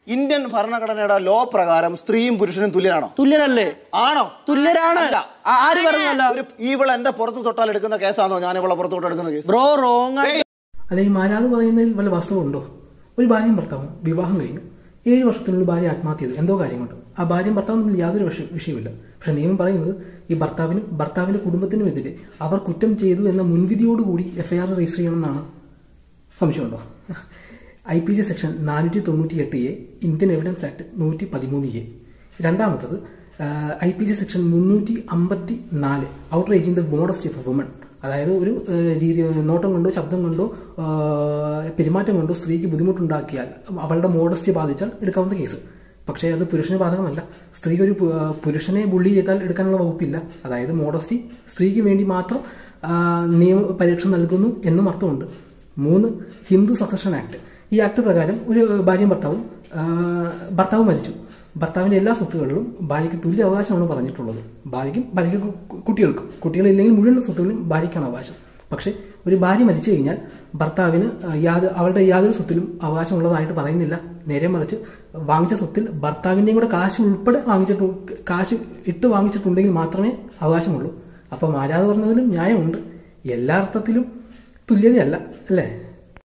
Indian ഭരണഘടനയുടെ law പ്രകാരം സ്ത്രീയും പുരുഷനും തുല്യനാണോ തുല്യരല്ലേ ആണോ തുല്യരാണ് അല്ല. ആ- ആര് പറഞ്ഞല്ല ഒരു ഇവൾ എന്റെ പുറത്ത് തൊട്ടാൽ എടുക്കുന്ന കേസാണോ ഞാൻ ഇവളെ പുറത്ത് തൊട്ട് എടുക്കുന്ന കേസ് ബ്രോ റോങ് അല്ലെങ്കിൽ മാരാത് പറയുന്നതിൽ വല്ല വാസ്തവമുണ്ടോ ഒരു ഭാര്യയും ഭർത്താവും വിവാഹം കഴിഞ്ഞു ഏഴ് വർഷത്തിനുള്ളിൽ ഭാര്യ ആത്മഹത്യ ചെയ്തു എന്തോ കാര്യം കൊണ്ട് ആ ഭാര്യയും ഭർത്താവും തമ്മിൽ യാതൊരു വിഷ- വിഷയമില്ല പക്ഷെ നിയമം പറയുന്നത് ഈ ഭർത്താവിനും ഭർത്താവിന്റെ കുടുംബത്തിനുമെതിരെ അവർ കുറ്റം ചെയ്തു എന്ന മുൻവിധിയോടുകൂടി എഫ്ഐആർ രജിസ്റ്റർ ചെയ്യണമെന്നാണ് സംശയമുണ്ടോ ഐ പി ജി സെക്ഷൻ നാനൂറ്റി തൊണ്ണൂറ്റി എട്ട് എ ഇന്ത്യൻ എവിഡൻസ് ആക്ട് നൂറ്റി പതിമൂന്ന് എ രണ്ടാമത്തത് ഐ പി ജി സെക്ഷൻ മുന്നൂറ്റി അമ്പത്തി നാല് outraging the modesty of woman അതായത് ഒരു ഏഹ്, രീതി നോട്ടം കൊണ്ടോ ശബ്ദം കൊണ്ടോ ഏഹ്, പെരുമാറ്റം കൊണ്ടോ സ്ത്രീക്ക് ബുദ്ധിമുട്ടുണ്ടാക്കിയാൽ അവളുടെ മോഡസ്റ്റി ബാധിച്ചാൽ എടുക്കാവുന്ന കേസ് പക്ഷേ അത് പുരുഷന് ബാധകമല്ല സ്ത്രീ ഒരു പു- പുരുഷനെ ബുള്ളി ചെയ്താൽ എടുക്കാനുള്ള വകുപ്പില്ല അതായത് മോഡസ്റ്റി സ്ത്രീക്ക് വേണ്ടി മാത്രം ആ, നിയമ പരീക്ഷ നൽകുന്നു എന്നും അർത്ഥമുണ്ട് മൂന്ന് ഹിന്ദു സക്സഷൻ ആക്ട് ഈ ആക്ട് പ്രകാരം ഒരു ഭാര്യയും ഭർത്താവും ആ, ഭർത്താവ് മരിച്ചു ഭർത്താവിന്റെ എല്ലാ സ്വത്തുകളിലും ഭാര്യയ്ക്ക് തുല്യ അവകാശമാണ് പറഞ്ഞിട്ടുള്ളത് ഭാര്യയ്ക്കും ഭാര്യയ്ക്ക് കു- കുട്ടികൾക്കും കുട്ടികളില്ലെങ്കിൽ മുഴുവൻ സ്വത്തുകളിലും ഭാര്യയ്ക്കാണ് അവകാശം പക്ഷേ ഒരു ഭാര്യ മരിച്ചു കഴിഞ്ഞാൽ ഭർത്താവിന് യാതൊരു അവളുടെ യാതൊരു സ്വത്തിലും അവകാശമുള്ളതായിട്ട് പറയുന്നില്ല നേരെ മറിച്ച് വാങ്ങിച്ച സ്വത്തിൽ ഭർത്താവിന്റെയും കൂടെ കാശ് ഉൾപ്പെടെ വാങ്ങിച്ചിട്ടു കാശ് ഇട്ട് വാങ്ങിച്ചിട്ടുണ്ടെങ്കിൽ മാത്രമേ അവകാശമുള്ളൂ അപ്പം ആരാധ പറഞ്ഞതിലും ന്യായമുണ്ട് എല്ലാ അർത്ഥത്തിലും തുല്യതയല്ല അല്ലേ